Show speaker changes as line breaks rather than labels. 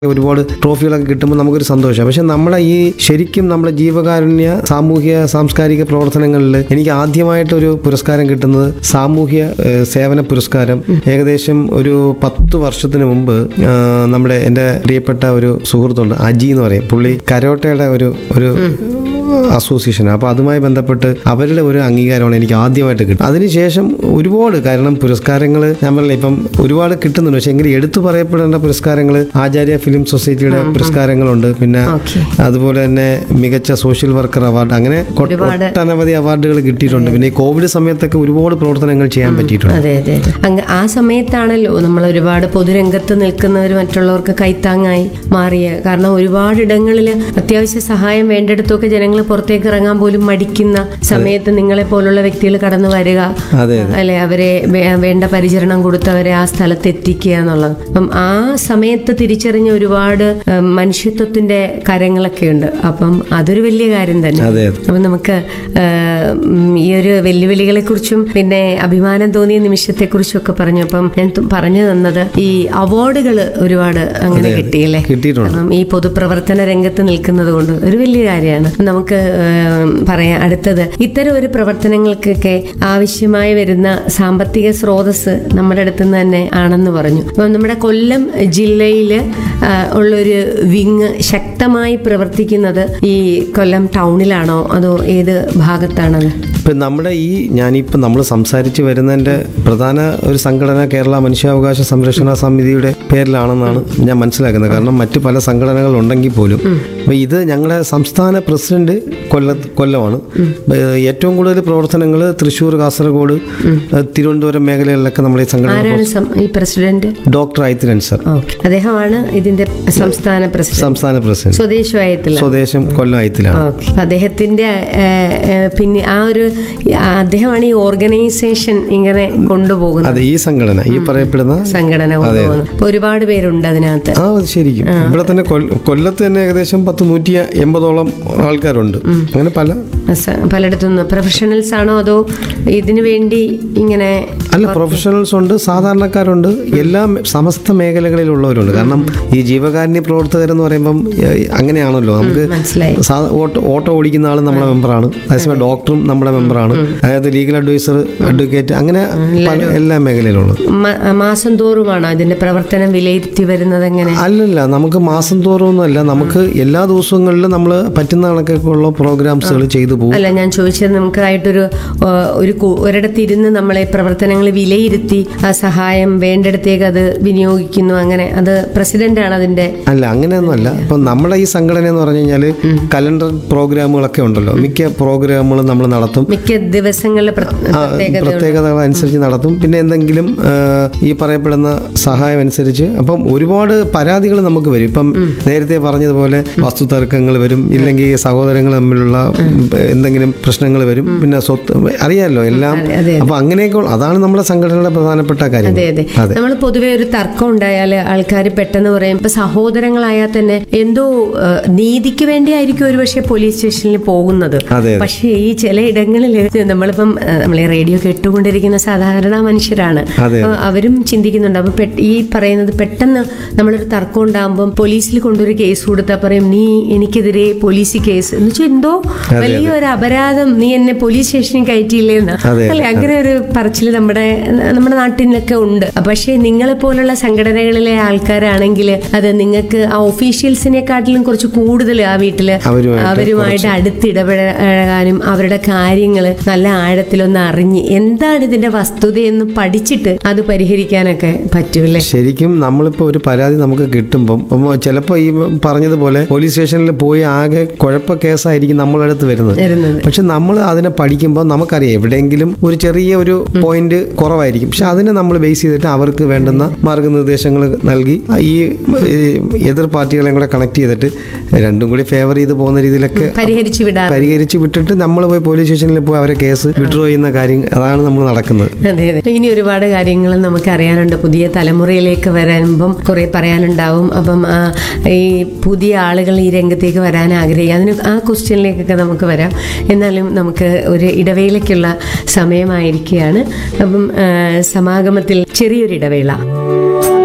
ഒരുപാട് ട്രോഫികളൊക്കെ കിട്ടുമ്പോൾ നമുക്കൊരു സന്തോഷമാണ് പക്ഷെ നമ്മളെ ഈ ശരിക്കും നമ്മുടെ ജീവകാരുണ്യ സാമൂഹ്യ സാംസ്കാരിക പ്രവർത്തനങ്ങളിൽ എനിക്ക് ആദ്യമായിട്ടൊരു പുരസ്കാരം കിട്ടുന്നത് സാമൂഹ്യ ഏഹ്, സേവന പുരസ്കാരം ഏകദേശം ഒരു പത്ത് വർഷത്തിന് മുമ്പ് ആ, നമ്മുടെ എൻ്റെ പ്രിയപ്പെട്ട ഒരു സുഹൃത്തുണ്ട് അജി എന്ന് പറയും പുള്ളി കരോട്ടയുടെ ഒരു ഒരു അസോസിയേഷൻ അപ്പോൾ അതുമായി ബന്ധപ്പെട്ട് അവരുടെ ഒരു അംഗീകാരമാണ് എനിക്ക് ആദ്യമായിട്ട് കിട്ടുന്നത് അതിനുശേഷം ഒരുപാട് കാരണം പുരസ്കാരങ്ങൾ ഞാൻ പറഞ്ഞില്ല ഇപ്പം ഒരുപാട് കിട്ടുന്നുണ്ട് പക്ഷെ എങ്കിലും എടുത്തു പറയപ്പെടേണ്ട പുരസ്കാരങ്ങൾ ആചാര്യ ഫിലിം സൊസൈറ്റിയുടെ പുരസ്കാരങ്ങളുണ്ട് പിന്നെ
ഓക്കെ
അതുപോലെ തന്നെ മികച്ച സോഷ്യൽ വർക്കർ അവാർഡ് അങ്ങനെ കൊ-
ഒരുപാട്.
ഒട്ടനവധി അവാർഡുകൾ കിട്ടിയിട്ടുണ്ട് പിന്നെ ഈ കോവിഡ് സമയത്തൊക്കെ ഒരുപാട് പ്രവർത്തനങ്ങൾ ചെയ്യാൻ പറ്റിയിട്ടുണ്ട്
അതെ അതെ അതെ അങ്ങ് ആ സമയത്താണല്ലോ നമ്മൾ ഒരുപാട് പൊതുരംഗത്ത് നിൽക്കുന്നവർ മറ്റുള്ളവർക്ക് കൈത്താങ്ങായി മാറിയ കാരണം ഒരുപാട് ഇടങ്ങളിൽ അത്യാവശ്യ സഹായം വേണ്ടിടത്തൊക്കെ ജനങ്ങൾ പുറത്തേക്ക് ഇറങ്ങാൻ പോലും മടിക്കുന്ന സമയത്ത് നിങ്ങളെ പോലുള്ള വ്യക്തികൾ കടന്നു വരിക
അതെ
അല്ലെ അവരെ വേ- വേണ്ട പരിചരണം കൊടുത്ത് അവരെ ആ സ്ഥലത്ത് എത്തിക്കുക എന്നുള്ളത് അപ്പം ആ സമയത്ത് തിരിച്ചറിഞ്ഞ ഒരുപാട് ഉം, മനുഷ്യത്വത്തിന്റെ കരങ്ങളൊക്കെ ഉണ്ട് അപ്പം അതൊരു വലിയ കാര്യം തന്നെ
അതെ അതെ
അപ്പം നമുക്ക് ആ, ഉം, ഈ ഒരു വെല്ലുവിളികളെ കുറിച്ചും പിന്നെ അഭിമാനം തോന്നിയ നിമിഷത്തെ കുറിച്ചും ഒക്കെ പറഞ്ഞു അപ്പം ഞാൻ തു- പറഞ്ഞു തന്നത് ഈ അവാർഡുകൾ ഒരുപാട് അങ്ങനെ കിട്ടിയല്ലേ
കിട്ടിയിട്ടുണ്ട്
അപ്പം ഈ പൊതുപ്രവർത്തന രംഗത്ത് നിൽക്കുന്നത് കൊണ്ട് ഒരു വലിയ കാര്യമാണ് നമുക്ക് ഏം, പറയാം അടുത്തത് ഇത്തരം ഒരു പ്രവർത്തനങ്ങൾക്കൊക്കെ ആവശ്യമായി വരുന്ന സാമ്പത്തിക സ്രോതസ് നമ്മുടെ അടുത്ത് നിന്ന് തന്നെ ആണെന്ന് പറഞ്ഞു അപ്പം നമ്മുടെ കൊല്ലം ജില്ലയിൽ ഉള്ളൊരു വിങ് ശക്തമായി പ്രവർത്തിക്കുന്നത് ഈ കൊല്ലം ടൗണിലാണോ അതോ ഏത് ഭാഗത്താണത്
ഇപ്പം നമ്മുടെ ഈ ഞാനിപ്പോൾ നമ്മൾ സംസാരിച്ച് വരുന്നതിൻ്റെ പ്രധാന ഒരു സംഘടന കേരള മനുഷ്യാവകാശ സംരക്ഷണ സമിതിയുടെ പേരിലാണെന്നാണ് ഞാൻ മനസ്സിലാക്കുന്നത് കാരണം മറ്റ് പല സംഘടനകൾ ഉണ്ടെങ്കിൽ പോലും അപ്പോൾ ഇത് ഞങ്ങളുടെ സംസ്ഥാന പ്രസിഡന്റ് കൊല്ല കൊല്ലമാണ് ഏഹ് ഏറ്റവും കൂടുതൽ പ്രവർത്തനങ്ങൾ തൃശ്ശൂർ കാസർഗോഡ് ഏഹ് തിരുവനന്തപുരം മേഖലകളിലൊക്കെ നമ്മൾ ഈ സംഘടന
ആരാണ് സം- ഈ president
doctor Aithiran sir
okay അദ്ദേഹമാണ് ഇതിന്റെ സംസ്ഥാന പ്രസിഡന്റ്
സംസ്ഥാന പ്രസിഡന്റ്
സ്വദേശവായത്തില്
സ്വദേശം കൊല്ലം ഐത്തിലാണ്
ഓക്കെ അദ്ദേഹത്തിന്റെ ഏ, ഏ, പിന്നെ ആ ഒരു ആ, അദ്ദേഹമാണ് ഈ ഓർഗനൈസേഷൻ ഇങ്ങനെ കൊണ്ടുപോകുന്നത്
അതെ ഈ സംഘടന ഈ പറയപ്പെടുന്ന
സംഘടന കൊണ്ടുപോകുന്നത് അപ്പൊ ഒരുപാട് പേരുണ്ട് അതിനകത്ത്
ആ അത് ശരിക്കും ഇവിടെ തന്നെ കൊല്ല- കൊല്ലത്ത് തന്നെ ഏകദേശം പത്ത് നൂറ്റി എൺപതോളം ആൾക്കാരുണ്ട് അങ്ങനെ പല
സ- പലയിടത്തുനിന്ന് പ്രൊഫഷണൽസ് ആണോ അതോ ഇതിനു വേണ്ടി ഇങ്ങനെ
അല്ല പ്രൊഫഷണൽസ് ഉണ്ട് സാധാരണക്കാരുണ്ട് എല്ലാ മേ- സമസ്ത മേഖലകളിലുള്ളവരുണ്ട് കാരണം ഈ ജീവകാരുണ്യ പ്രവർത്തകരെന്ന് പറയുമ്പം ഏഹ്, അങ്ങനെയാണല്ലോ നമുക്ക്
മനസ്സിലായി
സാ- ഓട്ടോ ഓട്ടോ ഓടിക്കുന്ന ആൾ നമ്മുടെ മെമ്പറാണ് അതേസമയം ഡോക്ടറും നമ്മുടെ മെമ്പറാണ് അതായത് ലീഗൽ അഡ്വൈസർ അഡ്വക്കേറ്റ് അങ്ങനെ പല എല്ലാ മേഖലയിലുള്ളത്
മ- മാസം തോറുമാണോ ഇതിന്റെ പ്രവർത്തനം വിലയിരുത്തി വരുന്നത് എങ്ങനെ
അല്ലല്ല നമുക്ക് മാസം തോറുമൊന്നുമല്ല നമുക്ക് എല്ലാ ദിവസങ്ങളിലും നമ്മൾ പറ്റുന്ന കണക്കൊക്കെ ഉള്ള പ്രോഗ്രാംസുകൾ ചെയ്തു പോകും
അല്ല ഞാൻ ചോദിച്ചത് നമുക്കായിട്ടൊരു ആ, ഒരു കു- ഒരിടത്തിരുന്ന് നമ്മളെ പ്രവർത്തനങ്ങൾ വിലയിരുത്തി ആ സഹായം വേണ്ടിടത്തേക്ക് അത് വിനിയോഗിക്കുന്നു അങ്ങനെ അത് പ്രസിഡന്റാണ് അതിന്റെ
അല്ല അങ്ങനെയൊന്നുമല്ല ഇപ്പം നമ്മുടെ ഈ സംഘടന എന്ന് പറഞ്ഞു കഴിഞ്ഞാൽ കലണ്ടർ പ്രോഗ്രാമുകളൊക്കെ ഉണ്ടല്ലോ മിക്ക പ്രോഗ്രാമുകളും നമ്മൾ നടത്തും
മിക്ക ദിവസങ്ങളിൽ പ്ര- പ്രത്യേകത
പ്രത്യേകതകൾ അനുസരിച്ച് നടത്തും പിന്നെ എന്തെങ്കിലും ആ, ഈ പറയപ്പെടുന്ന സഹായം അനുസരിച്ച് അപ്പം ഒരുപാട് പരാതികൾ നമുക്ക് വരും ഇപ്പം നേരത്തെ പറഞ്ഞതുപോലെ വസ്തു തർക്കങ്ങൾ വരും ഇല്ലെങ്കിൽ സഹോദരങ്ങൾ തമ്മിലുള്ള എന്തെങ്കിലും പ്രശ്നങ്ങൾ വരും പിന്നെ സ്വത്ത് അറിയാമല്ലോ എല്ലാം
അതെ, അതെ.
അപ്പൊ അങ്ങനെയൊക്കെ ഉള്ള- അതാണ് നമ്മുടെ സംഘടനയുടെ പ്രധാനപ്പെട്ട കാര്യം
അതെ അതെ
അതെ
നമ്മൾ പൊതുവെ ഒരു തർക്കം ഉണ്ടായാൽ ആൾക്കാർ പെട്ടെന്ന് പറയും ഇപ്പൊ സഹോദരങ്ങളായാൽ തന്നെ എന്തോ ആ, നീതിക്ക് വേണ്ടിയായിരിക്കും ഒരുപക്ഷെ പോലീസ് സ്റ്റേഷനിൽ പോകുന്നത്
അതെ.
പക്ഷേ ഈ ചില ഇടങ്ങളിൽ നമ്മളിപ്പം ആ, നമ്മൾ ഈ റേഡിയോ കേട്ടുകൊണ്ടിരിക്കുന്ന സാധാരണ മനുഷ്യരാണ്
അതെ.
അപ്പൊ അവരും ചിന്തിക്കുന്നുണ്ട് അപ്പൊ പെ- ഈ പറയുന്നത് പെട്ടെന്ന് നമ്മളൊരു തർക്കം ഉണ്ടാകുമ്പോൾ പോലീസിൽ കൊണ്ടൊരു കേസ് കൊടുത്താൽ പറയും നീ എനിക്കെതിരെ പോലീസ് കേസ് എന്ന് വെച്ചാൽ എന്തോ വലിയൊരു അപരാധം നീ എന്നെ പോലീസ് സ്റ്റേഷനിൽ കയറ്റിയില്ലേന്ന്
അതെ.
അല്ലെ അങ്ങനെ ഒരു പറച്ചിൽ നമ്മുടെ നമ്മുടെ നാട്ടിലൊക്കെ ഉണ്ട് പക്ഷേ നിങ്ങളെ പോലുള്ള സംഘടനകളിലെ ആൾക്കാരാണെങ്കിൽ അത് നിങ്ങൾക്ക് ആ ഒഫീഷ്യൽസിനെക്കാട്ടിലും കുറച്ച് കൂടുതൽ ആ വീട്ടില്
അവരുമായിട്ട്
അവരുമായിട്ട് അടുത്തിടപഴകാനും അവരുടെ കാര്യങ്ങൾ നല്ല ആഴത്തിലൊന്ന് അറിഞ്ഞ് എന്താണ് ഇതിന്റെ വസ്തുതയെന്ന് പഠിച്ചിട്ട് അത് പരിഹരിക്കാനൊക്കെ പറ്റൂല്ലേ
ശരിക്കും നമ്മളിപ്പോൾ ഒരു പരാതി നമുക്ക് കിട്ടുമ്പം ചിലപ്പോൾ ഈ പറഞ്ഞതുപോലെ പോലീസ് സ്റ്റേഷനിൽ പോയി ആകെ കുഴപ്പ കേസായിരിക്കും നമ്മളെ അടുത്ത് വരുന്നത്
വരുന്നത്
പക്ഷെ നമ്മൾ അതിനെ പഠിക്കുമ്പോൾ നമുക്കറിയാം എവിടെയെങ്കിലും ഒരു ചെറിയ ഒരു പോയിന്റ് കുറവായിരിക്കും പക്ഷെ അതിനെ നമ്മൾ ബേസ് ചെയ്തിട്ട് അവർക്ക് വേണ്ടുന്ന മാർഗനിർദ്ദേശങ്ങൾ നൽകി ഈ ഈ എതിർ പാർട്ടികളെയും കൂടെ കണക്ട് ചെയ്തിട്ട് രണ്ടും കൂടി ഫേവർ ചെയ്ത് പോകുന്ന രീതിയിലൊക്കെ
പരിഹരിച്ചു വിടാം
പരിഹരിച്ച് വിട്ടിട്ട് നമ്മൾ പോയി പോലീസ് സ്റ്റേഷനിൽ പോയി അവരെ കേസ് വിഡ്രോ ചെയ്യുന്ന കാര്യം അതാണ് നമ്മൾ നടക്കുന്നത്
അതെ അതെ ഇനി ഒരുപാട് കാര്യങ്ങൾ നമുക്ക് അറിയാനുണ്ട് പുതിയ തലമുറയിലേക്ക് വരുമ്പം കുറെ പറയാനുണ്ടാവും അപ്പം ആ, ഈ പുതിയ ആളുകൾ ഈ രംഗത്തേക്ക് വരാൻ ആഗ്രഹിക്കുക അതിന് ആ ക്വസ്റ്റ്യനിലേക്കൊക്കെ നമുക്ക് വരാം എന്നാലും നമുക്ക് ഒരു ഇടവേളയ്ക്കുള്ള സമയമായിരിക്കുകയാണ് അപ്പം ആ, സമാഗമത്തിൽ ചെറിയൊരു ഇടവേള